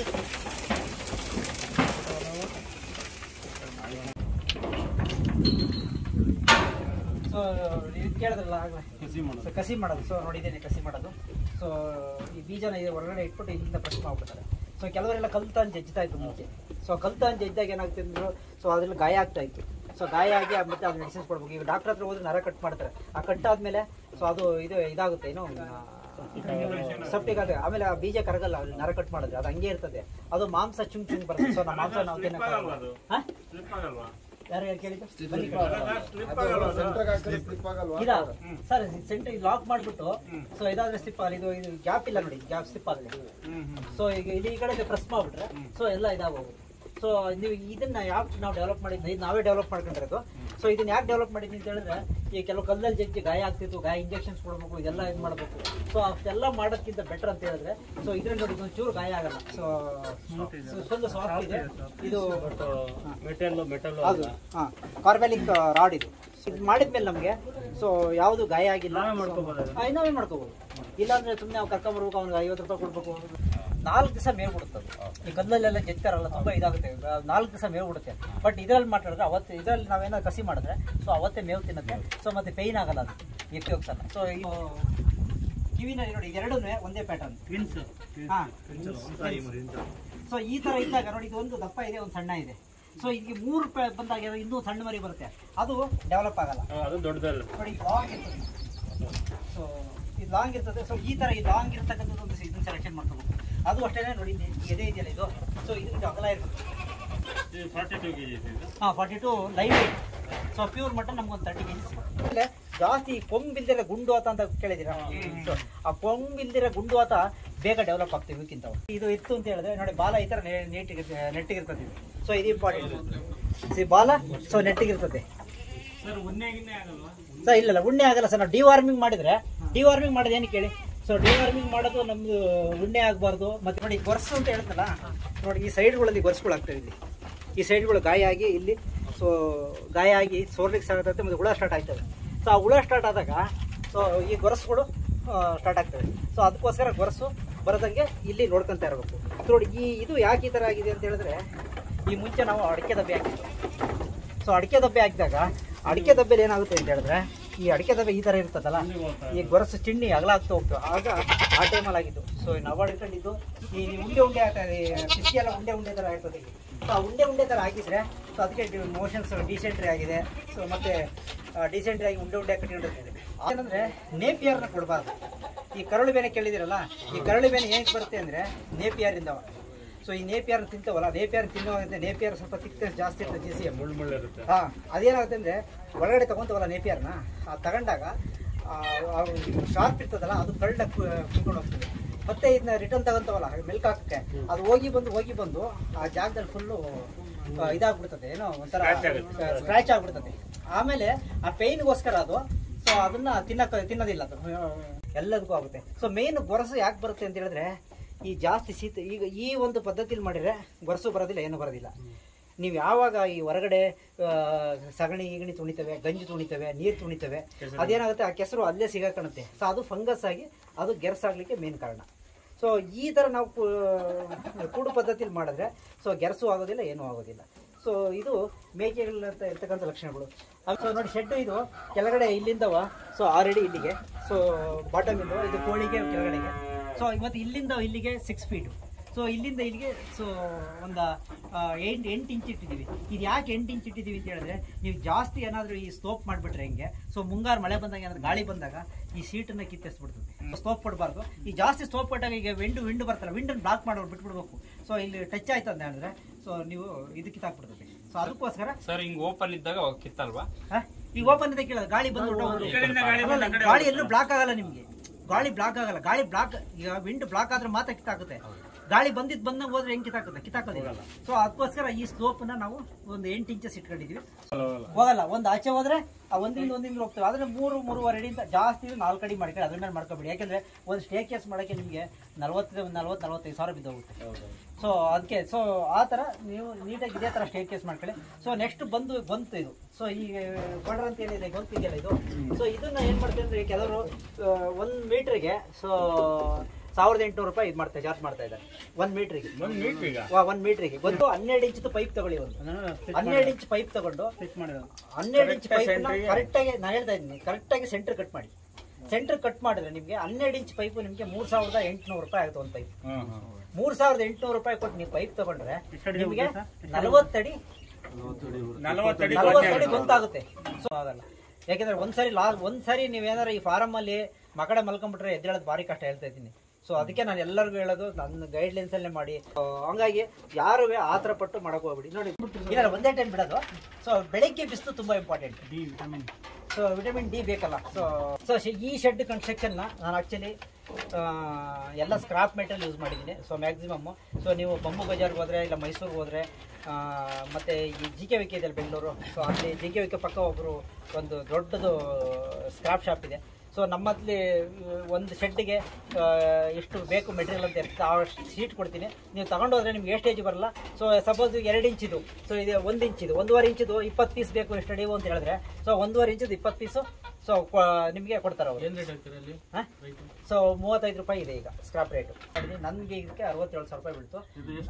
ಸೊ ಇದು ಕೇಳಿದ್ರಲ್ಲ ಆಗಲೇ ಸೊ ಕಸಿ ಮಾಡೋದು ಸೊ ನೋಡಿದ್ದೇನೆ ಕಸಿ ಮಾಡೋದು ಸೊ ಈ ಬೀಜನ ಇದು ಹೊರಗಡೆ ಇಟ್ಬಿಟ್ಟು ಇಲ್ಲಿಂದ ಪ್ರೆಸ್ ಮಾಡ್ಬಿಡ್ತಾರೆ ಸೊ ಕೆಲವರೆಲ್ಲ ಕಲ್ತಾನ್ ಜಜ್ತಾ ಇತ್ತು ಮುಂಚೆ ಸೊ ಕಲ್ತಾನ್ ಜಜ್ದಾಗ ಏನಾಗ್ತಿದ್ರು ಸೊ ಅದ್ರಲ್ಲಿ ಗಾಯ ಆಗ್ತಾ ಇತ್ತು ಸೊ ಗಾಯ ಆಗಿ ಆ ಮತ್ತೆ ಅದು ಮೆಡಿಸಿನ್ಸ್ ಕೊಡ್ಬೇಕು ಈಗ ಡಾಕ್ಟರ್ ಹತ್ರ ಹೋದ್ರೆ ನರ ಕಟ್ ಮಾಡ್ತಾರೆ ಆ ಕಟ್ ಆದ್ಮೇಲೆ ಸೊ ಅದು ಇದು ಇದಾಗುತ್ತೆ ಏನು ಸೆಪ್ಟಿಕ್ ಆಗುತ್ತೆ ಆಮೇಲೆ ಆ ಬೀಜ ಕರಗಲ್ಲ ಅಲ್ಲಿ ನರ ಕಟ್ ಮಾಡಿದ್ರೆ ಅದು ಹಂಗೆ ಇರ್ತದೆ ಅದು ಮಾಂಸ ಚುಂಗ್ ಚುಂಗ್ ಬರುತ್ತೆ ಸೊ ನಮ್ಮ ಮಾಂಸ ನಾವು ತಿನ್ನಕ್ಕಾಗಲ್ಲ ಹಾ? ಯಾರು ಯಾರು ಕೇಳಿದ್ದು ಬನ್ನಿ. ಇದಾ ಸರ್ ಸೆಂಟರ್ ಲಾಕ್ ಮಾಡ್ಬಿಟ್ಟು ಸೊ ಇದಾದ್ರೆ ಸ್ಲಿಪ್ ಆಗಲಿ ಇದು ಇದು ಗ್ಯಾಪ್ ಇಲ್ಲ ನೋಡಿ ಗ್ಯಾಪ್ ಸ್ಲಿಪ್ ಆಗಲಿ ಸೊ ಈಗ ಇಲ್ಲಿ ಈ ಕಡೆ ಪ್ರೆಸ್ ಮಾಡ್ಬಿಟ್ರೆ ಸೊ ಎಲ್ಲ ಇದಾಗೋಗುತ್ತೆ ಸೊ ನೀವು ಇದನ್ನ ಯಾಕೆ ನಾವು ಡೆವಲಪ್ ಮಾಡಿದ್ವಿ ಇದು ನಾವೇ ಡೆವಲಪ್ ಮಾಡ್ಕೊಂಡಿರೋದು ಸೊ ಇದನ್ನ ಯಾಕೆ ಡೆವಲಪ್ ಮಾಡಿದ್ವಿ ಅಂತ ಹೇಳಿದ್ರೆ ಈ ಕೆಲವು ಕಲ್ಲಲ್ಲಿ ಜಗ್ಗಿ ಗಾಯ ಆಗ್ತಿತ್ತು ಗಾಯ ಇಂಜೆಕ್ಷನ್ಸ್ ಕೊಡಬೇಕು ಇದೆಲ್ಲ ಇದು ಮಾಡಬೇಕು ಸೊ ಅಷ್ಟೆಲ್ಲ ಮಾಡೋದಕ್ಕಿಂತ ಬೆಟರ್ ಅಂತ ಹೇಳಿದ್ರೆ ಸೊ ಇದ್ರಲ್ಲಿ ನೋಡಿ ಇದೊಂದು ಚೂರು ಗಾಯ ಆಗಲ್ಲ ಸೊ ಫುಲ್ ಸಾಫ್ಟ್ ಇದೆ ಇದು ಮೆಟಲ್ ಮೆಟಲ್ ಅದು ಹಾಂ ಕಾರ್ಬೆಲಿಕ್ ರಾಡ್ ಇದು ಇದು ಮಾಡಿದ್ಮೇಲೆ ನಮಗೆ ಸೊ ಯಾವುದು ಗಾಯ ಆಗಿಲ್ಲ ಆ, ನಾವೇ ಮಾಡ್ಕೋಬೋದು ಇಲ್ಲಾಂದ್ರೆ ಸುಮ್ಮನೆ ಅವ್ನು ಕರ್ಕೊಂಬರ್ಬೇಕು ಅವ್ನಿಗೆ ಐವತ್ತು ರೂಪಾಯಿ ಕೊಡ್ಬೇಕು ನಾಲ್ಕು ದಿವಸ ಮೇವು ಬಿಡುತ್ತೆ ಅದು. ಈ ಕಲ್ಲಲ್ಲೆಲ್ಲ ಜಜ್ತಾರಲ್ಲ ತುಂಬಾ ಇದಾಗುತ್ತೆ ನಾಲ್ಕು ದಿವಸ ಮೇವು ಬಿಡುತ್ತೆ ಬಟ್ ಇದರಲ್ಲಿ ಮಾತಾಡಿದ್ರೆ ಅವತ್ತು ಇದರಲ್ಲಿ ನಾವೇನಾದ್ರು ಕಸಿ ಮಾಡಿದ್ರೆ ಸೊ ಅವತ್ತೇ ಮೇವು ತಿನ್ನುತ್ತೆ ಸೊ ಮತ್ತೆ ಪೈನ್ ಆಗಲ್ಲ ಅದು ಎತ್ತಿ ಹೋಗ್ಸಲ್ಲ ಸೊ ಈ ಕಿವಿನಲ್ಲಿ ನೋಡಿ ಎರಡೂ ಒಂದೇ ಪ್ಯಾಟರ್ನ್ ಹಾಂ ಸೊ ಈ ತರ ಇದ್ದಾಗ ನೋಡಿ ಇದು ಒಂದು ದಪ್ಪ ಇದೆ ಒಂದು ಸಣ್ಣ ಇದೆ ಸೊ ಇದಕ್ಕೆ ಮೂರು ಪ- ಬಂದಾಗ ಇನ್ನೂ ಸಣ್ಣ ಮರಿ ಬರುತ್ತೆ ಅದು ಡೆವಲಪ್ ಆಗಲ್ಲ ಅದು ದೊಡ್ಡದಲ್ಲ ನೋಡಿ ಲಾಂಗ್ ಇರ್ತದೆ ಸೊ ಇದು ಲಾಂಗ್ ಇರ್ತದೆ ಸೊ ಈ ತರ ಈ ಲಾಂಗ್ ಇರ್ತಕ್ಕಂಥದ್ದು ಒಂದು ಇದನ್ನ ಸೆಲೆಕ್ಷನ್ ಮಾಡ್ಕೋಬೇಕು ಅದು ಅಷ್ಟೇ ನೋಡಿ ಇದು ಎದೆ ಇದೆಯಲ್ಲ ಇದು ಸೊ ಇದು ಇದು ಅಗಲ ಇರ್ತದೆ ಫಾರ್ಟಿ ಟೂ ಕೆ ಜಿ ಹಾಂ forty two live weight so pure mutton ನಮ್ಗೆ ಒಂದು ತರ್ಟಿ ಕೆ ಜಿ ಆಮೇಲೆ ಜಾಸ್ತಿ ಕೊಂಬಿಲ್ದಿರ ಗುಂಡು ಆತ ಅಂತ ಕೇಳಿದ್ದೀರಾ So, ಆ ಕೊಂಬಿಲ್ದಿರ ಗುಂಡು ಆತ ಬೇಗ ಡೆವಲಪ್ ಆಗ್ತವೆ ಇವಕ್ಕಿಂತ ಇದು ಇತ್ತು ಅಂತ ಹೇಳಿದ್ರೆ ನೋಡಿ ಬಾಲ ಈ ಥರ ನೆಟ್ಟಿಗೆ ನೆಟ್ಟಿಗಿರ್ತದೆ ಇದು ಸೊ ಇದು ಇಂಪಾರ್ಟೆಂಟ್ ಸಿ ಬಾಲ ಸೊ ನೆಟ್ಟಿಗಿರ್ತದೆ ಸರ್ ಉನ್ನೆ ಗಿನ್ನೆ ಆಗಲ್ವಾ ಸರ್ ಇಲ್ಲ ಉಣ್ಣೆ ಆಗಲ್ಲ ಸರ್ ನಾವು ಡಿವಾರ್ಮಿಂಗ್ ಮಾಡಿದ್ರೆ ಡಿವಾರ್ಮಿಂಗ್ ಮಾಡೋದು ಏನಕ್ಕೆ ಹೇಳಿ ಸೊ ಡಿವಾರ್ಮಿಂಗ್ ಮಾಡೋದು ನಮ್ದು ಉಣ್ಣೆ ಆಗಬಾರ್ದು ಮತ್ತೆ ನೋಡಿ ಗೊರ್ಸು ಅಂತ ಹೇಳ್ತಲ್ಲ ನೋಡಿ ಈ ಸೈಡ್ಗಳಲ್ಲಿ ಗೊರ್ಸ್ಗಳು ಆಗ್ತವೆ ಇಲ್ಲಿ ಈ ಸೈಡ್ಗಳು ಗಾಯ ಆಗಿ ಇಲ್ಲಿ ಸೊ ಗಾಯ ಆಗಿ ಸೋರ್ಲಿಕ್ಕೆ ಸ್ಟಾರ್ಟ್ ಆಗುತ್ತೆ ಮತ್ತೆ ಹುಳ ಸ್ಟಾರ್ಟ್ ಆಗ್ತವೆ ಸೊ ಆ ಹುಳ ಸ್ಟಾರ್ಟ್ ಆದಾಗ ಸೊ ಈ ಗೊರಸುಗಳು ಸ್ಟಾರ್ಟ್ ಆಗ್ತವೆ ಸೊ ಅದಕ್ಕೋಸ್ಕರ ಗೊರಸು ಬರೋದಂಗೆ ಇಲ್ಲಿ ನೋಡ್ಕೊಂತ ಇರಬೇಕು ನೋಡಿ ಈ ಇದು ಯಾಕೆ ಈ ಥರ ಆಗಿದೆ ಅಂತ ಹೇಳಿದ್ರೆ ಈ ಮುಂಚೆ ನಾವು ಅಡಿಕೆ ದಬ್ಬೆ ಹಾಕಿದ್ವಿ ಸೊ ಅಡಿಕೆ ದಬ್ಬೆ ಹಾಕಿದಾಗ ಅಡಿಕೆ ದಬ್ಬೆಲಿ ಏನಾಗುತ್ತೆ ಅಂತ ಹೇಳಿದ್ರೆ ಈ ಅಡಿಕೆ ದಬ್ಬೆ ಈ ಥರ ಇರ್ತದಲ್ಲ ಈ ಗೊರಸು ಚಿಣ್ಣಿ ಅಗಲ ಆಗ್ತಾ ಹೋಗ್ತವೆ ಆಗ ಆ ಟೈಮಲ್ಲಿ ಆಗಿದ್ದು ಸೊ ನಾವು ಹಿಡ್ಕೊಂಡಿದ್ದು ಈ ಉಂಡೆ ಉಂಡೆ ಆಗ್ತಾ ಇದೆ ಪಿಸಿ ಎಲ್ಲ ಉಂಡೆ ಉಂಡೆ ಥರ ಆಗ್ತದೆ ಸೊ ಆ ಉಂಡೆ ಉಂಡೆ ಥರ ಆಗಿದ್ರೆ ಸೊ ಅದಕ್ಕೆ ಮೋಷನ್ಸ್ ಡಿಸೆಂಟ್ರಿ ಆಗಿದೆ ಸೊ ಮತ್ತೆ ಡಿಸೆಂಟ್ರಿ ಆಗಿ ಉಂಡೆ ಉಂಡೆ ಕಟ್ಟಿಕೊಂಡಿರ್ತದೆ ಏನಂದ್ರೆ ನೇಪಿಯರ್ನ ಕೊಡಬಾರ್ದು ಈ ಕರಳು ಬೇನೆ ಕೇಳಿದಿರಲ್ಲ ಈ ಕರಳು ಬೇನೆ ಏನಕ್ಕೆ ಬರುತ್ತೆ ಅಂದರೆ ನೇಪಿಯರಿಂದವ ಸೊ ಈ ನೇಪಿಯರ್ ತಿಂತವಲ್ಲ ನೇಪಿಯರ್ ತಿನ್ನುವಾಗ ನೇಪಿಯರ್ ಸ್ವಲ್ಪ ತಿಕ್ನೆಸ್ ಜಾಸ್ತಿ ಇರ್ತದೆ ಜಿ ಸಿ ಎಮ್ ಮುಳ್ಳು ಮುಳ್ಳು ಇರುತ್ತೆ ಹಾ ಅದೇನಾಗುತ್ತೆ ಅಂದ್ರೆ ಒಳಗಡೆ ತಗೊಂತವಲ್ಲ ನೇಪಿಯರ್ನ ಆ ತಗೊಂಡಾಗ ಶಾರ್ಪ್ ಇರ್ತದಲ್ಲ ಅದು ಕಳ್ಳ ಕುತ್ಕೊಂಡು ಹೋಗ್ತದೆ ಮತ್ತೆ ಇದನ್ನ ರಿಟರ್ನ್ ತಗೊಂತವಲ್ಲ ಮೆಲ್ಕ್ ಹಾಕಕ್ಕೆ ಅದು ಹೋಗಿ ಬಂದು ಹೋಗಿ ಬಂದು ಆ ಜಾಗದಲ್ಲಿ ಫುಲ್ಲು ಇದಾಗ್ಬಿಡ್ತದೆ ಏನೋ ಒಂಥರ Scratch ಆಗುತ್ತೆ. ಸ್ಕ್ರಾಚ್ ಆಗ್ಬಿಡ್ತದೆ ಆಮೇಲೆ ಆ ಪೇಯ್ನ್ಗೋಸ್ಕರ ಅದು ಸೊ ಅದನ್ನ ತಿನ್ನಕ್ಕೆ ತಿನ್ನೋದಿಲ್ಲ ಅದು ಎಲ್ಲದಕ್ಕೂ ಆಗುತ್ತೆ ಸೊ ಮೇನ್ ಗೊರಸು ಯಾಕೆ ಬರುತ್ತೆ ಅಂತ ಹೇಳಿದ್ರೆ ಈ ಜಾಸ್ತಿ ಶೀತ ಈಗ ಈ ಒಂದು ಪದ್ಧತಿಲಿ ಮಾಡಿದ್ರೆ ಗೊರಸು ಬರೋದಿಲ್ಲ ಏನು ಬರೋದಿಲ್ಲ ನೀವು ಯಾವಾಗ ಈ ಹೊರಗಡೆ ಆ, ಸಗಣಿ ಈಗಣಿ ತುಣಿತವೆ ಗಂಜಿ ತುಣಿತವೆ ನೀರು ತುಣಿತವೆ ಅದೇನಾಗುತ್ತೆ ಆ ಕೆಸರು ಅಲ್ಲೇ ಸಿಗಾಕಣುತ್ತೆ ಸೊ ಅದು ಫಂಗಸ್ ಆಗಿ ಅದು ಗೆರಸಾಗ್ಲಿಕ್ಕೆ ಮೇನ್ ಕಾರಣ ಸೊ ಈ ಥರ ನಾವು ಕೂ- ಕೂಡು ಪದ್ಧತಿಲಿ ಮಾಡಿದ್ರೆ ಸೊ ಗೆರಸು ಆಗೋದಿಲ್ಲ ಏನೂ ಆಗೋದಿಲ್ಲ ಸೊ ಇದು ಮೇಕೆಗಳ ಇರ್ತಕ್ಕಂಥ ಲಕ್ಷಣಗಳು ಸೊ ನೋಡಿ ಶೆಡ್ ಇದು ಕೆಳಗಡೆ ಇಲ್ಲಿಂದವ ಸೊ ಆಲ್ರೆಡಿ ಇಲ್ಲಿಗೆ ಸೊ ಬಾಟಮ್ ಇಂದ ಇದು ಕೋಳಿಗೆ ಕೆಳಗಡೆಗೆ ಸೊ ಇವತ್ತು ಇಲ್ಲಿಂದ ಇಲ್ಲಿಗೆ ಸಿಕ್ಸ್ ಫೀಟ್ ಸೊ ಇಲ್ಲಿಂದ ಇಲ್ಲಿಗೆ ಸೊ ಒಂದು ಎಂಟು ಎಂಟು ಇಂಚ್ ಇಟ್ಟಿದ್ದೀವಿ ಇದು ಯಾಕೆ ಎಂಟು ಇಂಚ್ ಇಟ್ಟಿದ್ದೀವಿ ಅಂತ ಹೇಳಿದ್ರೆ ನೀವು ಜಾಸ್ತಿ ಏನಾದರೂ ಈ ಸ್ಟೋಪ್ ಮಾಡಿಬಿಟ್ರೆ ಹೆಂಗೆ ಸೊ ಮುಂಗಾರು ಮಳೆ ಬಂದಾಗ ಏನಾದ್ರು ಗಾಳಿ ಬಂದಾಗ ಈ ಸೀಟನ್ನು ಕಿತ್ತೆಸ್ಬಿಡ್ತದೆ ಸ್ಟೋಪ್ ಕೊಡಬಾರ್ದು ಈ ಜಾಸ್ತಿ ಸ್ಟೋಪ್ ಕೊಟ್ಟಾಗ ಈಗ ವಿಂಡ್ ವಿಂಡ್ ಬರ್ತಲ್ಲ ವಿಂಡನ್ನು ಬ್ಲಾಕ್ ಮಾಡೋರು ಬಿಟ್ಬಿಡ್ಬೇಕು ಸೊ ಇಲ್ಲಿ ಟಚ್ ಆಯ್ತು ಅಂತ ಹೇಳಿದ್ರೆ ಸೊ ನೀವು ಇದು ಕಿತ್ತಾಕ್ಬಿಡ್ತದೆ ಸೊ ಅದಕ್ಕೋಸ್ಕರ ಸರ್ ಹಿಂಗ್ ಓಪನ್ ಇದ್ದಾಗ ಅವಾಗ ಕಿತ್ತಲ್ವಾ ಹ? ಈಗ ಓಪನ್ ಇದೆ ಕೇಳೋದು ಗಾಳಿ ಬಂದು ಹೊರ್ಟೋಗೋದು. ಈ ಕಡೆಯಿಂದ ಗಾಳಿ ಬಂದು ಆ ಕಡೆ ಗಾಳಿ ಎಲ್ಲೂ ಬ್ಲಾಕ್ ಆಗಲ್ಲ ನಿಮ್ಗೆ ಗಾಳಿ ಬ್ಲಾಕ್ ಆಗಲ್ಲ ಗಾಳಿ ಬ್ಲಾಕ್ ಈಗ ವಿಂಡ್ ಬ್ಲಾಕ್ ಆದ್ರೆ ಮಾತ್ರ ಕಿತ್ತಾಗುತ್ತೆ ಗಾಳಿ ಬಂದಿದ್ ಬಂದಾಗ ಹೋದ್ರೆ ಹೆಂಗ್ ಕಿತ್ತಾಗುತ್ತೆ ಕಿತ್ತಾಕೋದಿಲ್ಲ ಸೊ ಅದಕ್ಕೋಸ್ಕರ ಈ ಸ್ಲೋಪ್ ನ ನಾವು ಒಂದು ಎಂಟು ಇಂಚಸ್ ಇಟ್ಕೊಂಡಿದೀವಿ ಹೋಗಲ್ಲ ಒಂದು ಆಚೆ ಹೋದ್ರೆ ಆ ಒಂದಿಂದ ಒಂದಿಂದ ಹೋಗ್ತವೆ ಆದ್ರೆ ಮೂರು ಮೂರುವರೆ ಅಡಿಯಿಂದ ಜಾಸ್ತಿ ಇದ್ರೆ ನಾಲ್ಕು ಅಡಿ ಮಾಡ್ಕೊಂಡು ಅದ್ರ ಮೇಲೆ ಮಾಡ್ಕೊಬೇಡಿ ಯಾಕಂದ್ರೆ ಒಂದು ಸ್ಟೇ ಕೇಸ್ ಮಾಡಕ್ಕೆ ನಿಮಗೆ ನಲ್ವತ್ತು ನಲ್ವತ್ತು ನಲ್ವತ್ತೈದು ಸಾವಿರ ಬಿದ್ದೋಗುತ್ತೆ ಸೊ ಅದಕ್ಕೆ ಸೊ ಆ ಥರ ನೀವು ನೀಟಾಗಿ ಇದೇ ಥರ ಸ್ಟೇ ಕೇಸ್ ಮಾಡ್ಕೊಳ್ಳಿ ಸೊ ನೆಕ್ಸ್ಟ್ ಬಂದು ಗೊಂತು ಇದು ಸೊ ಈ ಕೊಡ್ರ ಅಂತ ಏನಿದೆ ಗೊಂತು ಇದೆಯಲ್ಲ ಇದು ಸೊ ಇದನ್ನ ಏನು ಮಾಡ್ತೀವಿ ಅಂದ್ರೆ ಕೆಲವರು ಒಂದು ಮೀಟ್ರಿಗೆ ಸೊ ಸಾವಿರದ ಎಂಟುನೂರು ರೂಪಾಯಿ ಇದು ಮಾಡ್ತಾರೆ ಚಾರ್ಜ್ ಮಾಡ್ತಾ ಇದ್ದಾರೆ ಒಂದು ಮೀಟ್ರಿಗೆ ಒಂದು ಮೀಟ್ರ್ ಈಗ ಒಂದು ಮೀಟ್ರಿಗೆ ಗೊತ್ತು ಹನ್ನೆರಡು ಇಂಚ್ ಪೈಪ್ ತಗೊಳ್ಳಿ ಒಂದು ಹನ್ನೆರಡು ಇಂಚ್ ಪೈಪ್ ತಗೊಂಡು ಹನ್ನೆರಡು ಇಂಚ್ ಪೈಪ್ ಕರೆಕ್ಟಾಗಿ ನಾನು ಹೇಳ್ತಾ ಇದ್ದೀನಿ ಕರೆಕ್ಟಾಗಿ ಸೆಂಟರ್ ಕಟ್ ಮಾಡಿ ಸೆಂಟರ್ ಕಟ್ ಮಾಡಿದ್ರೆ ನಿಮಗೆ ಹನ್ನೆರಡು ಇಂಚ್ ಪೈಪ್ ನಿಮಗೆ ಮೂರು ಸಾವಿರದ ಎಂಟುನೂರು ರೂಪಾಯಿ ಆಗುತ್ತೆ ಒಂದು ಪೈಪ್ ಹ್ಮ್ ಹ್ಮ್ ಮೂರ್ ಸಾವಿರದ ಎಂಟುನೂರು ರೂಪಾಯಿ ಕೊಟ್ಟು ನೀವು ಪೈಪ್ ತಗೊಂಡ್ರೆ ನಿಮಗೆ ನಲವತ್ತಡಿ ನಲವತ್ತಡಿ ನಲವತ್ತಡಿ ಗೊತ್ತಾಗುತ್ತೆ ಸೊ ಆಗಲ್ಲ ಯಾಕೆಂದ್ರೆ ಒಂದ್ಸರಿ ಲಾ ಒಂದ್ಸರಿ ನೀವೇನಾರ ಈ ಫಾರಮ್ ಅಲ್ಲಿ ಮಕಡೆ ಮಲ್ಕೊಂಡ್ಬಿಟ್ರೆ ಎದ್ದೇಳೋದು ಭಾರಿ ಕಷ್ಟ ಹೇಳ್ತಾ ಇದ್ದೀನಿ ಸೊ ಅದಕ್ಕೆ ನಾನು ಎಲ್ಲರಿಗೂ ಹೇಳೋದು ನನ್ನ ಗೈಡ್ಲೈನ್ಸ್ ಅಲ್ಲೇ ಮಾಡಿ ಆ, ಹಂಗಾಗಿ ಯಾರು ಆತರ ಪಟ್ಟು ಮಾಡಕ್ ಹೋಗ್ಬಿಡಿ ನೋಡಿ ಇಲ್ಲ ಒಂದೇ ಟೈಮ್ ಬಿಡೋದು ಸೊ ಬೆಳಗ್ಗೆ ಬಿಸಿಲು ತುಂಬಾ ಇಂಪಾರ್ಟೆಂಟ್ ಸೊ ವಿಟಮಿನ್ ಡಿ ಬೇಕಲ್ಲ ಸೊ ಸೊ ಈ ಶೆಡ್ ಕನ್ಸ್ಟ್ರಕ್ಷನ್ನ ನಾನು ಆ್ಯಕ್ಚುಲಿ ಎಲ್ಲ ಸ್ಕ್ರಾಪ್ ಮೆಟಲ್ ಯೂಸ್ ಮಾಡಿದ್ದೀನಿ ಸೊ ಮ್ಯಾಕ್ಸಿಮಮ್ ಸೊ ನೀವು ಬಂಬು ಬಜಾರ್ಗೆ ಹೋದರೆ ಇಲ್ಲ ಮೈಸೂರಿಗೆ ಹೋದರೆ ಮತ್ತು ಈ ಜಿ ಕೆ ವಿಕೆ ಇದೆಯಲ್ಲ ಬೆಂಗಳೂರು ಸೊ ಅಲ್ಲಿ ಜಿ ಕೆ ವಿಕೆ ಪಕ್ಕ ಒಬ್ಬರು ಒಂದು ದೊಡ್ಡದು ಸ್ಕ್ರಾಪ್ ಶಾಪ್ ಇದೆ ಸೊ ನಮ್ಮಲ್ಲಿ ಒಂದು ಶೆಡ್ಡಿಗೆ ಎಷ್ಟು ಬೇಕು ಮೆಟೀರಿಯಲ್ ಅಂತ ಇರುತ್ತೆ ಆ ಶೀಟ್ ಕೊಡ್ತೀನಿ ನೀವು ತಗೊಂಡೋದ್ರೆ ನಿಮ್ಗೆ ಎಷ್ಟು ಏಜ್ ಬರಲ್ಲ ಸೊ ಸಪೋಸ್ ಎರಡು ಇಂಚಿದು ಸೊ ಇದು ಒಂದು ಇಂಚಿದು ಒಂದೂವರೆ ಇಂಚಿದು ಇಪ್ಪತ್ತು ಪೀಸ್ ಬೇಕು ಎಷ್ಟು ಅಡಿವು ಅಂತ ಹೇಳಿದ್ರೆ ಸೊ ಒಂದೂವರೆ ಇಂಚಿದು ಇಪ್ಪತ್ತು ಪೀಸು ಸೊ ನಿಮಗೆ ಕೊಡ್ತಾರೆ ಅವರು ಹಾಂ ಸೊ ಮೂವತ್ತೈದು ರೂಪಾಯಿ ಇದೆ ಈಗ ಸ್ಕ್ರಾಪ್ ರೇಟು ನನಗೆ ಇದಕ್ಕೆ ಅರವತ್ತೇಳು ಸಾವಿರ ರೂಪಾಯಿ ಬೀಳ್ತು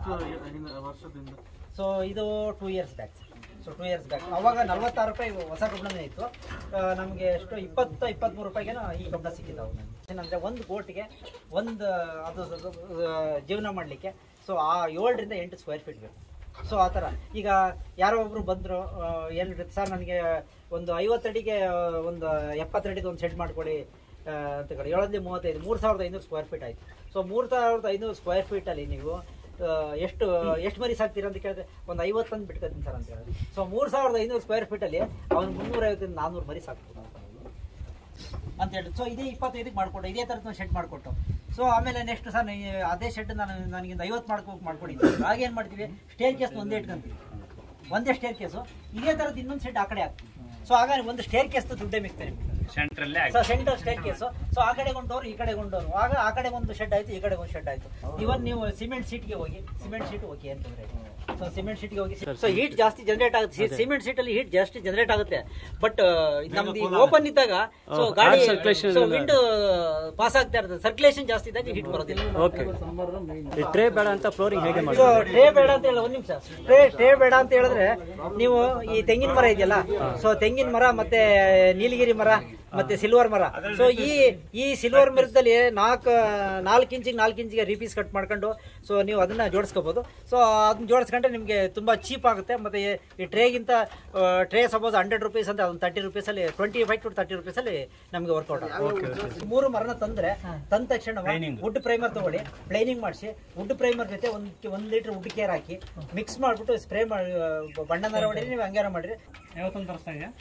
ಸೊ ಇದು two years back so two years back ಅವಾಗ ನಲ್ವತ್ತಾರು ರೂಪಾಯಿ ಹೊಸ ಕಬ್ಬಣನೇ ಇತ್ತು ನಮಗೆ ಎಷ್ಟು ಇಪ್ಪತ್ತು ಇಪ್ಪತ್ತ್ಮೂರು ರೂಪಾಯಿಗೆ ಈ ಕಬ್ಬಣ ಸಿಕ್ಕಿದ್ದಾವೆ ನನಗೆ ಏನಂದರೆ ಒಂದು ಗೋಟಿಗೆ ಒಂದು ಅದು ಆ, ಜೀವನ ಮಾಡಲಿಕ್ಕೆ ಸೊ ಆ ಏಳರಿಂದ ಎಂಟು ಸ್ಕ್ವೇರ್ ಫೀಟ್ ಬೇಕು ಸೊ ಆ ಥರ ಈಗ ಯಾರೋ ಒಬ್ರು ಬಂದರು ಏನು ಸರ್ ನನಗೆ ಒಂದು ಐವತ್ತಡಿಗೆ ಆ, ಒಂದು ಎಪ್ಪತ್ತಡಿದು ಒಂದು ಸೆಟ್ ಮಾಡಿಕೊಡಿ ಆ, ಅಂತ ಕಡೆ ಏಳಲ್ಲಿ ಮೂವತ್ತೈದು ಮೂರು ಸಾವಿರದ ಐನೂರು ಸ್ಕ್ವೇರ್ ಫೀಟ್ ಆಯಿತು ಸೊ ಮೂರು ಸಾವಿರದ ಐನೂರು ಸ್ಕ್ವೇರ್ ಫೀಟಲ್ಲಿ ನೀವು ಆ, ಎಷ್ಟು ಎಷ್ಟು ಮರಿ ಸಾಕ್ತೀರಾ ಅಂತ ಕೇಳಿದ್ರೆ ಒಂದು ಐವತ್ತೊಂದು ಬಿಟ್ಕೊತೀನಿ ಸರ್ ಅಂತ ಹೇಳಿದ್ರೆ ಸೊ ಮೂರು ಸಾವಿರದ ಐನೂರು ಸ್ಕ್ವೇರ್ ಫೀಟಲ್ಲಿ ಅವ್ನು ಮುನ್ನೂರೈವತ್ತರಿಂದ ನಾನ್ನೂರು ಮರಿ ಸಾಕ್ಬೋದು ಅಂತ ಹೇಳಿ ಸೊ ಇದೇ ಇಪ್ಪತ್ತೈದಕ್ಕೆ ಮಾಡಿಕೊಟ್ಟು ಇದೇ ಥರದ್ದು ಶೆಡ್ ಮಾಡಿಕೊಟ್ಟು ಸೊ ಆಮೇಲೆ ನೆಕ್ಸ್ಟ್ ಸರ್ ಅದೇ ಶೆಡ್ ನಾನು ನನಗಿಂದ ಐವತ್ತು ಮಾಡ್ಕೊ ಮಾಡ್ಕೊಡಿದ್ದೀನಿ ಆಗ ಏನು ಮಾಡ್ತೀವಿ ಸ್ಟೇರ್ ಕೇಸ್ ಒಂದೇ ಇಟ್ಕೊಂತೀವಿ ಒಂದೇ ಸ್ಟೇರ್ ಕೇಸು ಇದೇ ಥರದ್ದು ಇನ್ನೊಂದು ಶೆಡ್ ಆ ಕಡೆ ಹಾಕ್ತೀವಿ ಸೊ ಆಗ ಒಂದು ಸ್ಟೇರ್ ಕೇಸ್ ದುಡ್ಡೇ ಮಿಗ್ತಾರೆ ನಿಮಗೆ ಸೆಂಟ್ರಲ್ಲೇ so center state case so ಆ ಕಡೆ ಗೊಂಡವ್ರು ಈ ಕಡೆ ಗೊಂಡವ್ರು ಆಗ ಆ ಕಡೆ ಒಂದು ಶೆಡ್ ಆಯ್ತು ಈ ಕಡೆ ಒಂದು ಶೆಡ್ ಆಯ್ತು ಇವನ್ ನೀವು ಸಿಮೆಂಟ್ ಶೀಟ್ಗೆ ಹೋಗಿ ಸಿಮೆಂಟ್ ಶೀಟ್ ಹೋಗಿ ಅಂತಂದ್ರೆ ಸೊ ಸಿಮೆಂಟ್ ಶೀಟ್ಗೆ ಹೋಗಿ ಸೊ ಹೀಟ್ ಜಾಸ್ತಿ ಜನರೇಟ್ ಆಗುತ್ತೆ ಸಿಮೆಂಟ್ ಶೀಟ್ ಅಲ್ಲಿ ಹೀಟ್ ಜಾಸ್ತಿ ಜನರೇಟ್ ಆಗುತ್ತೆ ಬಟ್ ನಮ್ದು ಓಪನ್ ಇದ್ದಾಗ ಸೊ ಗಾಡಿ ಸೊ ವಿಂಡ್ ಪಾಸ್ ಆಗ್ತಾ ಇರ್ತದೆ ಸರ್ಕ್ಯುಲೇಷನ್ ಜಾಸ್ತಿ ಇದ್ದಾಗ ಹೀಟ್ ಬರೋದಿಲ್ಲ ಓಕೆ ಈ ಟ್ರೇ ಬೇಡ ಅಂತ ಫ್ಲೋರಿಂಗ್ ಹೇಗೆ ಮಾಡಿ ಸೊ ಟ್ರೇ ಬೇಡ ಅಂತ ಹೇಳಿ ಒಂದ್ ನಿಮಿಷ ಟ್ರೇ ಟ್ರೇ ಬೇಡ ಅಂತ ಹೇಳಿದ್ರೆ ನೀವು ಈ ತೆಂಗಿನ ಮರ ಇದೆಯಲ್ಲ ಸೊ ತೆಂಗಿನ ಮರ ಮತ್ತೆ ನೀಲಗಿರಿ ಮರ ಮತ್ತೆ ಸಿಲ್ವರ್ ಮರ ಸೊ ಈ ಈ ಸಿಲ್ವರ್ ಮರದಲ್ಲಿ ನಾಲ್ಕು ನಾಲ್ಕು ಇಂಚಿಗೆ ನಾಲ್ಕು ಇಂಚಿಗೆ ರೀಪೀಸ್ ಕಟ್ ಮಾಡ್ಕೊಂಡು ಸೊ ನೀವು ಅದನ್ನ ಜೋಡಿಸ್ಕೋಬಹುದು ಸೊ ಅದನ್ನ ಜೋಡಿಸ್ಕೊಂಡ್ರೆ ನಿಮಗೆ ತುಂಬಾ ಚೀಪ್ ಆಗುತ್ತೆ ಮತ್ತೆ ಈ- ಈ ಟ್ರೇಗಿಂತ ಟ್ರೇ ಸಪೋಸ್ ಹಂಡ್ರೆಡ್ ರುಪೀಸ್ ಅಂತ ಒಂದು ತರ್ಟಿ ರುಪೀಸಲ್ಲಿ ಟ್ವೆಂಟಿ ಫೈವ್ ಟು ತರ್ಟಿ ರುಪೀಸಲ್ಲಿ ನಮಗೆ ವರ್ಕೌಟ್ ಆಗುತ್ತೆ ಮೂರು ಮರನ ತಂದ್ರೆ ತಂದ ತಕ್ಷಣ ವುಡ್ ಪ್ರೈಮರ್ ತಗೊಳ್ಳಿ ಪ್ಲೈನಿಂಗ್ ಮಾಡಿಸಿ ವುಡ್ ಪ್ರೈಮರ್ ಜೊತೆ ಒಂದು ಒಂದು ಲೀಟರ್ ವುಡ್ ಕೇರ್ ಹಾಕಿ ಮಿಕ್ಸ್ ಮಾಡಿಬಿಟ್ಟು ಸ್ಪ್ರೇ ಮಾಡಿ ಆ, ಬಣ್ಣನಾರ ಹೊಡೀರಿ ನೀವು ಹಂಗಾರ ಮಾಡಿರಿ ಯಾವತ್ತೊಂದು ತರಿಸ್ತಾ ಇದೆಯಾ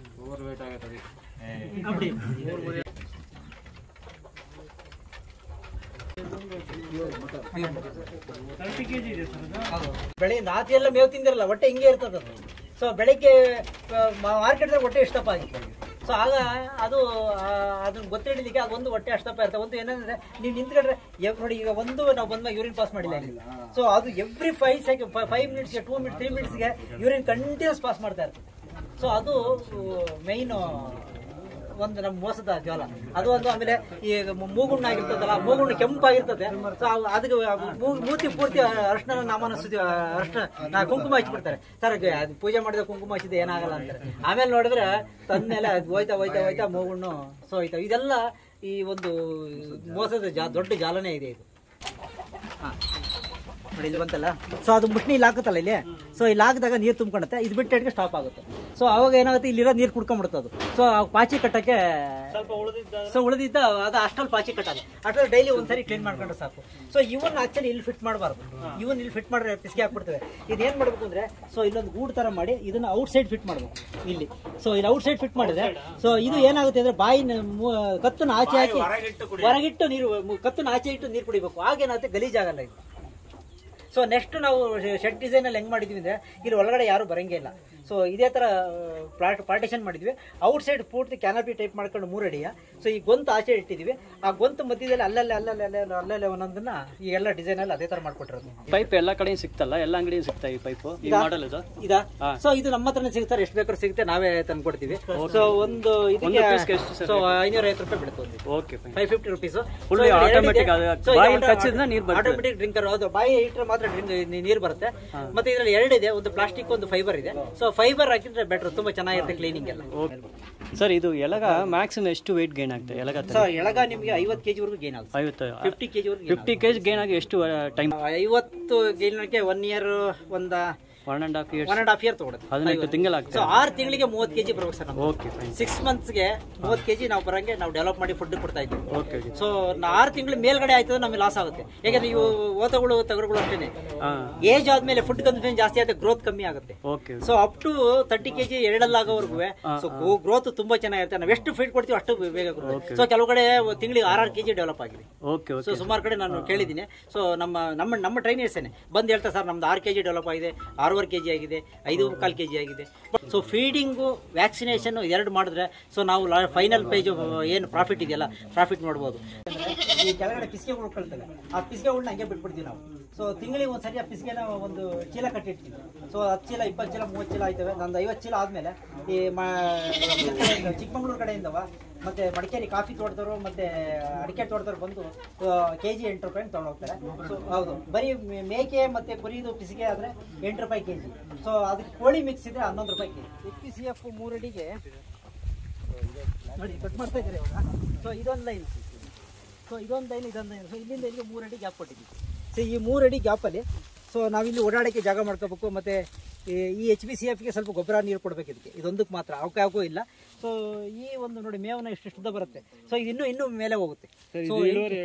ಬೆಳೆ ನಾತಿ ಎಲ್ಲ ಮೇವು ತಿಂದಿರಲ್ಲ ಹೊಟ್ಟೆ ಹಿಂಗೆ ಇರ್ತದೆ ಅದು ಸೊ ಬೆಳಿಗ್ಗೆ ಮಾರ್ಕೆಟ್ ಹೊಟ್ಟೆ ಎಷ್ಟಪ್ಪ ಆಗಿತ್ತು ಸೊ ಆಗ ಅದು ಆ, ಅದನ್ನ ಗೊತ್ತಿಡಲಿಕ್ಕೆ ಅದೊಂದು ಹೊಟ್ಟೆ ಅಷ್ಟಪ್ಪ ಇರ್ತದೆ ಒಂದು ಏನಂದ್ರೆ ನೀವು ನಿಂತ್ಕೊಂಡ್ರೆ ಎವ್- ನೋಡಿ ಈಗ ಒಂದು ನಾವು ಬಂದಾಗ ಯೂರಿನ್ ಪಾಸ್ ಮಾಡಿಲ್ಲ ಸೊ ಅದು ಎವ್ರಿ ಫೈವ್ ಸೆಕೆಂಡ್ ಫೈವ್ ಮಿನಿಟ್ಸ್ಗೆ ಟೂ ಮಿನಿಟ್ಸ್ ತ್ರೀ ಮಿನಿಟ್ಸ್ಗೆ ಯೂರಿನ್ ಕಂಟಿನ್ಯೂಸ್ ಪಾಸ್ ಮಾಡ್ತಾ ಇರ್ತದೆ ಸೊ ಅದು ಮೈನ್ ಒಂದು ನಮ್ಮ ಮೋಸದ ಜ್ವಾಲ ಅದು ಒಂದು ಆಮೇಲೆ ಈ ಮೂಗುಣ್ಣ ಆಗಿರ್ತದಲ್ಲ ಆ ಮೂಗುಣ್ಣ ಕೆಂಪಾಗಿರ್ತದೆ ಸೊ ಅದಕ್ಕೆ ಮೂ- ಮೂತಿ ಪೂರ್ತಿ ಅರ್ಶನ ನಾಮನ ಸುದ್ದಿ ಅರ್ಶನ ನಾ ಕುಂಕುಮ ಹಚ್ಬಿಡ್ತಾರೆ ಸರ್ ಅದು ಪೂಜೆ ಮಾಡಿದ ಕುಂಕುಮ ಹಚ್ಚಿದೆ ಏನಾಗಲ್ಲ ಅಂತಾರೆ ಆಮೇಲೆ ನೋಡಿದ್ರೆ ತಂದ್ಮೇಲೆ ಅದು ಹೋಯ್ತಾ ಹೋಯ್ತಾ ಹೋಯ್ತಾ ಮೂಗುಣ್ಣು ಸೊ ಹೋಯ್ತಾ ಇದೆಲ್ಲ ಈ ಒಂದು ಮೋಸದ ಜಾ ದೊಡ್ಡ ಜಾಲನೇ ಇದೆ ಇದು ಹಾ ನೋಡಿ ಇಲ್ಲಿ ಬಂತಲ್ಲ ಸೊ ಅದು ಮುಷ್ಣಿ ಇಲ್ಲಿ ಹಾಕುತ್ತಲ್ಲ ಇಲ್ಲಿ ಸೊ ಇಲ್ಲಿ ಹಾಕಿದಾಗ ನೀರು ತುಂಬ್ಕೊಳುತ್ತೆ ಇದು ಬಿಟ್ಟು ಸ್ಟಾಪ್ ಆಗುತ್ತೆ ಸೊ ಅವಾಗ ಏನಾಗುತ್ತೆ ಇಲ್ಲಿರೋ ನೀರು ಕುಡ್ಕೊಂಡ್ಬಿಡುತ್ತೆ ಅದು ಸೊ ಆ ಪಾಚಿ ಕಟ್ಟಕ್ಕೆ ಸೊ ಉಳಿದಿದ್ದ ಅದು ಅಷ್ಟಲ್ಲಿ ಪಾಚಿ ಕಟ್ಟಲ್ಲ ಅಷ್ಟರಲ್ಲಿ ಡೈಲಿ ಒಂದ್ಸರಿ ಕ್ಲೀನ್ ಮಾಡ್ಕೊಂಡ್ರೆ ಸಾಕು ಸೊ ಇವನ್ ಆಕ್ಚುಲಿ ಇಲ್ಲಿ ಫಿಟ್ ಮಾಡಬಾರ್ದು ಇವನ್ ಇಲ್ಲಿ ಫಿಟ್ ಮಾಡಿದ್ರೆ ಪಿಸ್ಕೆ ಹಾಕ್ಬಿಡ್ತೇವೆ ಇದೇನ್ ಮಾಡ್ಬೇಕು ಅಂದ್ರೆ ಸೊ ಇಲ್ಲೊಂದು ಗೂಡ್ ತರ ಮಾಡಿ ಇದನ್ನ ಔಟ್ ಸೈಡ್ ಫಿಟ್ ಮಾಡ್ಬೇಕು ಇಲ್ಲಿ ಸೊ ಇಲ್ಲಿ ಔಟ್ ಸೈಡ್ ಫಿಟ್ ಮಾಡಿದ್ರೆ ಸೊ ಇದು ಏನಾಗುತ್ತೆ ಅಂದ್ರೆ ಬಾಯಿನ ಮು- ಕತ್ತನ್ನ ಆಚೆ ಹಾಕಿ ಹೊರಗಿಟ್ಟು ನೀರು ಮು- ಕತ್ತನ್ನ ಆಚೆ ಇಟ್ಟು ನೀರು ಕುಡಿಬೇಕು ಆಗೇನಾಗುತ್ತೆ ಗಲೀಜಾಗಲ್ಲ ಇದು ಸೊ ನೆಕ್ಸ್ಟ್ ನಾವು ಶೆಡ್ ಡಿಸೈನ್ ಅಲ್ಲಿ ಹೆಂಗ್ ಮಾಡಿದ್ವಿ ಅಂದ್ರೆ ಇಲ್ಲಿ ಒಳಗಡೆ ಯಾರು ಬರಂಗೇ ಇಲ್ಲ ಸೊ ಇದೇ ತರ ಪ್ಲಾಟ್ ಪಾರ್ಟಿಷನ್ ಮಾಡಿದ್ವಿ ಔಟ್ ಸೈಡ್ ಪೂರ್ತಿ ಕ್ಯಾನಪಿ ಟೈಪ್ ಮಾಡ್ಕೊಂಡು ಮೂರು ಅಡಿಯ ಸೊ ಈ ಗೊಂತು ಆಚೆ ಇಟ್ಟಿದ್ವಿ ಆ ಗೊಂತು ಮಧ್ಯದಲ್ಲಿ ಅಲ್ಲಲ್ಲೇ ಅಲ್ಲಲ್ಲೇ ಅಲ್ಲಲ್ಲೇ ಅಲ್ಲಲ್ಲೇ ಒಂದೊಂದನ್ನ ಈ ಎಲ್ಲ ಡಿಸೈನ್ ಅಲ್ಲಿ ಅದೇ ತರ ಮಾಡ್ಕೊಟ್ಟಿರೋದು ಪೈಪ್ ಎಲ್ಲ ಕಡೆ ಸಿಗ್ತಲ್ಲ ಎಲ್ಲ ಅಂಗಡಿ ಸಿಗ್ತಾ ಈ ಪೈಪ್ ಈ ಇದಾ? ಮಾಡಲ್ ಇದು ಇದಾ ಹಾ. ಸೊ ಇದು ನಮ್ಮ ಹತ್ರನೇ ಸಿಗ್ತಾರೆ ಎಷ್ಟು ಬೇಕಾದ್ರೂ ಸಿಗುತ್ತೆ ನಾವೇ ತಂದು ಕೊಡ್ತೀವಿ ಸೊ ಒಂದು ಒಂದು piece ಗೆ ಎಷ್ಟು sir ಸೊ ಐನೂರ ಐವತ್ತು ರೂಪಾಯಿ ಬೀಳುತ್ತೆ ಒಂದು okay fine five fifty rupees Fully automatic ಅದು ಬಾಯಿಗೆ ಕಚ್ಚಿದ್ರೆ ನೀರ್ ಬರ್ತದೆ. ಆಟೋಮೆಟಿಕ್ ಡ್ರಿಂಕರ್ ಅದು ಬಾಯಿ ಇಟ್ಟರೆ ಮಾತ್ರ ಡ್ರಿಂಕ್ ನೀರು ಬರುತ್ತೆ ಮತ್ತೆ ಇದರಲ್ಲಿ ಎರಡಿದೆ ಒಂದು ಪ್ಲಾಸ್ಟಿಕ್ ಒಂದು ಫೈಬರ್ ಇದೆ ಸೊ ಫೈಬರ್ ಹಾಕಿದ್ರೆ ಬೆಟರ್ ತುಂಬಾ ಚೆನ್ನಾಗಿರುತ್ತೆ ಕ್ಲೀನಿಂಗ್ ಎಲ್ಲ ಸರ್ ಇದು ಎಲಗ ಮ್ಯಾಕ್ಸಿಮಮ್ ಎಷ್ಟು weight ಗೇನ್ ಆಗ್ತದೆ ಎಲಗ ಸೊ ಎಳಗ ನಿಮಗೆ ಐವತ್ತು ಕೆಜಿ ವರೆಗೂ ಗೇನ್ ಆಗುತ್ತೆ ಐವತ್ತು ಫಿಫ್ಟಿ ಕೆಜಿ ವರೆಗೂ ಫಿಫ್ಟಿ ಕೆಜಿ ಗೇನ್ ಆಗಿ ಎಷ್ಟು ಟೈಮ್ ಐವತ್ತು ಗೇನ್ಗೆ ಒನ್ ಇಯರ್ ಒಂದ one and half years one and half year ತೊಗೊಳುತ್ತೆ ಹದಿನೆಂಟು ಸೊ ತಿಂಗಳಾಗ್ತದೆ ಆರು ತಿಂಗಳಿಗೆ ಮೂವತ್ತು ಕೆಜಿ ಬರ್ಬೇಕು ಸರ್ ನಮ್ಗೆ ಓಕೆ ಫೈನ್ ಸಿಕ್ಸ್ ಮಂತ್ಸ್ಗೆ ಮೂವತ್ತು ಕೆಜಿ ನಾವು ಬರಂಗೆ ನಾವು ಡೆವಲಪ್ ಮಾಡಿ ಫುಡ್ ಕೊಡ್ತಾ ಇದ್ದೀವಿ ಓಕೆ ಓಕೆ ಸೊ ಆರು ತಿಂಗಳು ಮೇಲ್ಗಡೆ ಆಯ್ತದೆ ನಮಗೆ ಲಾಸ್ ಆಗುತ್ತೆ ಯಾಕಂದ್ರೆ ಇವು ಓತಗಳು ತಗರುಗಳು ಅಷ್ಟೇನೆ ಹಾಂ ಏಜ್ ಆದ್ಮೇಲೆ ಫುಡ್ ಕನ್ಸೂಷನ್ ಜಾಸ್ತಿ ಆಗುತ್ತೆ ಗ್ರೋತ್ ಕಮ್ಮಿ ಆಗುತ್ತೆ okay so up to thirty K ಎರಡಲ್ಲಾಗೋವರೆಗೂ ಸೊ ಗ್ರೋತ್ ತುಂಬಾ ಚೆನ್ನಾಗಿರುತ್ತೆ ನಾವು ಎಷ್ಟು ಫೀಡ್ ಕೊಡ್ತೀವಿ ಅಷ್ಟು ಬೇಗ ಗ್ರೋತ್ ಸೊ ಕೆಲವು ಕಡೆ ತಿಂಗಳಿಗೆ ಆರಾರು ಕೆಜಿ ಡೆವಲಪ್ ಆಗಿದೆ ಓಕೆ ಸೊ ಓಕೆ ಸುಮಾರು ಕಡೆ ನಾನು ಕೇಳಿದ್ದೀನಿ ಸೊ ನಮ್ಮ ನಮ್ಮ ನಮ್ಮ ಟ್ರೈನರ್ಸೇನೆ ಬಂದು ಹೇಳ್ತಾರೆ ಸರ್ ನಮ್ದು ಆರು ಕೆಜಿ ಡೆವಲಪ್ ಆಗಿದೆ ಆರೂವರೆ ಕೆಜಿ ಆಗಿದೆ ಐದು ಮುಕ್ಕಾಲು ಕೆಜಿ ಆಗಿದೆ ಸೊ ಫೀಡಿಂಗು ವ್ಯಾಕ್ಸಿನೇಷನ್ ಎರಡು ಮಾಡಿದ್ರೆ ಸೊ ನಾವು ಫೈನಲ್ ಪೇಜ್ ಏನು ಪ್ರಾಫಿಟ್ ಇದೆಯಲ್ಲ ಪ್ರಾಫಿಟ್ ನೋಡ್ಬೋದು ಈ ಕೆಳಗಡೆ ಪಿಸ್ಕೆಗಳು ಕಳ್ತವೆ ಆ ಪಿಸ್ಕೆಗಳನ್ನ ಹಂಗೆ ಬಿಟ್ಬಿಡ್ತೀವಿ ನಾವು ಸೊ ತಿಂಗಳಿಗೆ ಒಂದು ಸರಿ ಆ ಪಿಸ್ಕೆನ ಒಂದು ಚೀಲ ಕಟ್ಟಿರ್ತೀವಿ ಸೊ ಹತ್ತು ಚೀಲ ಇಪ್ಪತ್ತು ಚೀಲ ಮೂವತ್ತು ಚೀಲ ಆಯ್ತವೆ ನಂದು ಐವತ್ತು ಚೀಲ ಆದಮೇಲೆ ಈ ಮ ಚಿಕ್ಕಮಂಗ್ಳೂರು ಕಡೆಯಿಂದವ ಮತ್ತೆ ಮಡಿಕೇರಿ ಕಾಫಿ ತೋಟದವರು ಮತ್ತೆ ಅಡಿಕೆ ತೋಟದವ್ರು ಬಂದು ಕೆ ಜಿ ಎಂಟು ರೂಪಾಯಿ ತಗೊಂಡು ಹೋಗ್ತಾರೆ ಸೊ ಹೌದು ಬರೀ ಮೇ- ಮೇಕೆ ಮತ್ತೆ ಕುರಿದು ಪಿಸಿಗೆ ಆದ್ರೆ ಎಂಟು ರೂಪಾಯಿ ಕೆ ಜಿ ಸೊ ಅದಕ್ಕೆ ಕೋಳಿ ಮಿಕ್ಸ್ ಇದ್ರೆ ಹನ್ನೊಂದು ರೂಪಾಯಿ K G P C F ಮೂರಡಿಗೆ ನೋಡಿ ಕಟ್ ಮಾಡ್ತಾ ಇದ್ದಾರೆ ಇವಾಗ ಸೊ ಇದೊಂದು ಲೈನ್ ಸೊ ಇದೊಂದು ಲೈನ್ ಇದೊಂದು ಲೈನ್ ಸೊ ಇಲ್ಲಿಂದ ಇಲ್ಲಿಗೆ ಮೂರು ಅಡಿ ಗ್ಯಾಪ್ ಕೊಟ್ಟಿದ್ದೀವಿ ಸೊ ಈ ಮೂರು ಅಡಿ ಗ್ಯಾಪಲ್ಲಿ ಸೊ ನಾವಿಲ್ಲಿ ಓಡಾಡೋಕ್ಕೆ ಜಾಗ ಮಾಡ್ಕೋಬೇಕು ಮತ್ತು ಈ ಎಚ್ ಬಿ ಸಿ ಎಫ್ಗೆ ಸ್ವಲ್ಪ ಗೊಬ್ಬರ ನೀರು ಕೊಡಬೇಕು ಇದಕ್ಕೆ ಇದೊಂದಕ್ಕೆ ಮಾತ್ರ ಅವಕ್ಕೆ ಯಾಕೂ ಇಲ್ಲ ಸೊ ಈ ಒಂದು ನೋಡಿ ಮೇವನ ಇಷ್ಟು ಬರುತ್ತೆ ಸೊ ಇದು ಇನ್ನೂ ಇನ್ನೂ ಮೇಲೆ ಹೋಗುತ್ತೆ ಸೊ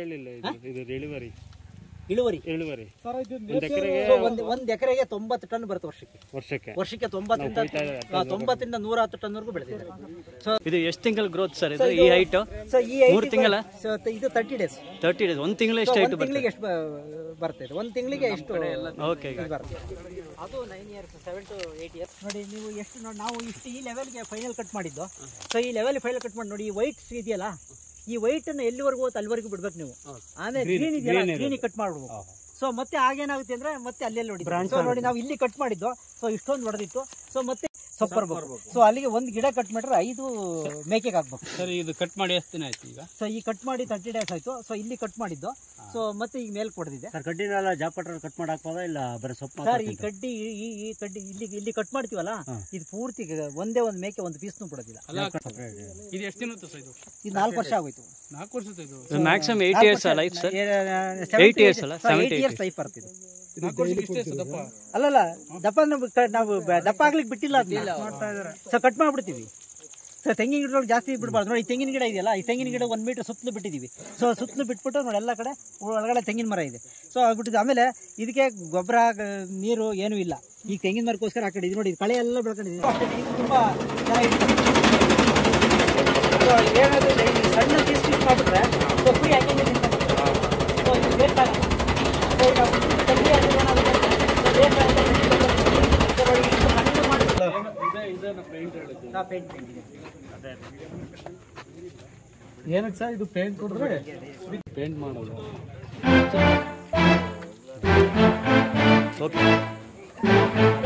ಇಳುವರಿ ಇಳುವರಿ ಸೊ ಒಂದು ಒಂದು ಎಕರೆಗೆ ತೊಂಬತ್ತು ಟನ್ ಬರುತ್ತೆ ವರ್ಷಕ್ಕೆ ವರ್ಷಕ್ಕೆ ವರ್ಷಕ್ಕೆ ತೊಂಬತ್ತರಿಂದ ಹಾ, ತೊಂಬತ್ತರಿಂದ ನೂರ ಹತ್ತು ಟನ್ವರೆಗೂ ಬೆಳೆದಿದೆ ಸೊ ಇದು ಎಷ್ಟು ತಿಂಗಳ ಗ್ರೋತ್ ಸರ್ ಇದು ಈ ಹೈಟು ಸೊ ಈ ಮೂರು ತಿಂಗಳ ಸೊ ಇದು ತರ್ಟಿ ಡೇಸ್ ತರ್ಟಿ ಡೇಸ್ ಒಂದು ತಿಂಗಳು ಎಷ್ಟು ಹೈಟ್ ಒಂದು ತಿಂಗಳಿಗೆ ಎಷ್ಟು ಬ- ಬರುತ್ತೆ ಇದು ಒಂದು ತಿಂಗಳಿಗೆ ಎಷ್ಟು ಓಕೆ ಇದು ಬರುತ್ತೆ ಅದು nine years seven to eight years ನೋಡಿ ನೀವು ಎಷ್ಟು ನೋಡಿ ನಾವು ಇಷ್ಟು ಈ ಲೆವೆಲ್ಗೆ ಫೈನಲ್ ಕಟ್ ಮಾಡಿದ್ದು ಸೊ ಈ ಲೆವೆಲ್ ಫೈನಲ್ ಕಟ್ ಮಾಡಿ ನೋಡಿ ಈ ವೈಟ್ ಇದೆಯಲ್ಲ ಈ ವೈಟ್ ಅನ್ನು ಎಲ್ಲಿವರೆಗೂ ಹೋಗುತ್ತೆ ಅಲ್ಲಿವರೆಗೂ ಬಿಡ್ಬೇಕು ನೀವು ಆಮೇಲೆ ಗ್ರೀನ್ ಇದೆಯಲ್ಲ ಗ್ರೀನ್ ಕಟ್ ಮಾಡ್ಬಿಡ್ಬೇಕು ಸೊ ಮತ್ತೆ ಆಗೇನಾಗುತ್ತೆ ಅಂದ್ರೆ ಮತ್ತೆ ಅಲ್ಲೆಲ್ಲಿ ನೋಡಿ ಸೊ ನೋಡಿ ನಾವು ಇಲ್ಲಿ ಕಟ್ ಮಾಡಿದ್ದು ಸೊ ಇಷ್ಟೊಂದು ಹೊಡೆದಿತ್ತು ಸೊ ಮತ್ತೆ ಸೊಪ್ಪು ಬರ್ಬೇಕು ಸೊ ಅಲ್ಲಿಗೆ ಒಂದು ಗಿಡ ಕಟ್ ಮಾಡಿದ್ರೆ ಐದು ಮೇಕೆಗೆ ಹಾಕ್ಬೇಕು ಸರ್ ಇದು ಕಟ್ ಮಾಡಿ ಎಷ್ಟು ದಿನ ಆಯ್ತು ಈಗ ಸೊ ಈ ಕಟ್ ಮಾಡಿ ತರ್ಟಿ ಡೇಸ್ ಆಯ್ತು ಸೊ ಇಲ್ಲಿ ಕಟ್ ಮಾಡಿದ್ದು ಸೊ ಮತ್ತೆ ಈಗ ಮೇಲ್ ಕೊಡ್ದಿದೆ ಸರ್ ಕಡ್ಡಿನೆಲ್ಲ ಜಾಪಟ್ರಲ್ಲಿ ಕಟ್ ಮಾಡಕ್ ಹಾಕ್ಬೋದಾ ಇಲ್ಲ ಬರೀ ಸೊಪ್ಪು ಸರ್ ಈ ಕಡ್ಡಿ ಈ- ಈ ಈ ಕಡ್ಡಿ ಇಲ್ಲಿ ಇಲ್ಲಿ ಕಟ್ ಮಾಡ್ತೀವಲ್ಲ ಇದು ಪೂರ್ತಿ ಒಂದೇ ಒಂದು ಮೇಕೆ ಒಂದು ಪೀಸ್ನು ಬಿಡೋದಿಲ್ಲ ಅಲ್ಲ ಇದು ಎಷ್ಟು ದಿನ ಹೊತ್ತು ಸರ್ ಇದು ಇದು ನಾಲ್ಕು ವರ್ಷ ಆಗೋಯ್ತು ನಾಲ್ಕು ವರ್ಷದ ಇದು maximum eight years life sir Eight years ಅಲ್ಲ? Seven to eight years life ಬರ್ತಿದೆ ನಾಲ್ಕು ವರ್ಷಕ್ಕೆ ಇಷ್ಟೇ ಸರ್ ದಪ್ಪ ಅಲ್ಲಲ್ಲ ದಪ್ಪ ನಾವು ಕ- ನಾವು ಬ- ದಪ್ಪ ಆಗ್ಲಿಕ್ಕೆ ಬಿಟ್ಟಿಲ್ಲ ಸೊ ಕಟ್ ಮಾಡ್ಬಿಡ್ತೀವಿ ಸೊ ತೆಂಗಿನ ಗಿಡದೊಳಗೆ ಜಾಸ್ತಿ ಬಿಡಬಾರ್ದು ನೋಡಿ ಈ ತೆಂಗಿನ ಗಿಡ ಇದೆಯಲ್ಲ ಈ ತೆಂಗಿನ ಗಿಡ ಒಂದು ಮೀಟರ್ ಸುತ್ತಲೂ ಬಿಟ್ಟಿದ್ದೀವಿ ಸೊ ಸುತ್ತಲೂ ಬಿಟ್ಬಿಟ್ಟು ನೋಡಿ ಎಲ್ಲ ಕಡೆ ಒಳಗಡೆ ತೆಂಗಿನ ಮರ ಇದೆ ಸೊ ಆಗ್ಬಿಟ್ಟಿದೆ ಆಮೇಲೆ ಇದಕ್ಕೆ ಗೊಬ್ಬರ ನೀರು ಏನೂ ಇಲ್ಲ ಈಗ ತೆಂಗಿನ ಮರಕ್ಕೋಸ್ಕರ ಆ ಕಡೆ ಇದು ನೋಡಿ ಇದು ಕಳೆ ಎಲ್ಲ ಬೆಳ್ಕೊಂಡಿದೆ ಅಷ್ಟೇ ಇದು ತುಂಬ ಚೆನ್ನಾಗಿದೆ ಸೊ ಏನಾದರೂ ಈ ಸಣ್ಣ ಪೀಸ್ ಪೀಸ್ ಮಾಡಿಬಿಟ್ರೆ ಸೊ ಫ್ರೀ ಹಾಕಿ ಸೊ ಇದು ಬೇಕಾಗಲ್ಲ ಸೊ ಈಗ ತೆಂಗಿ ಹಾಕಿದ್ರೆ ಏನಾಗುತ್ತೆ? ಸೊ ಬೇಕಾಗುತ್ತೆ. ಸೊ ನೋಡಿ, ಇಷ್ಟು ಸಣ್ಣ ಮಾಡಿದ್ರೆ- ಹಾ, paint, paint ಇದೆ. ಏನಕ್ಕೆ ಸರ್ ಇದು ಪೇಂಟ್ ಕೊಡಿದ್ರೆ ಪೇಂಟ್ ಮಾಡೋದು ಓಕೆ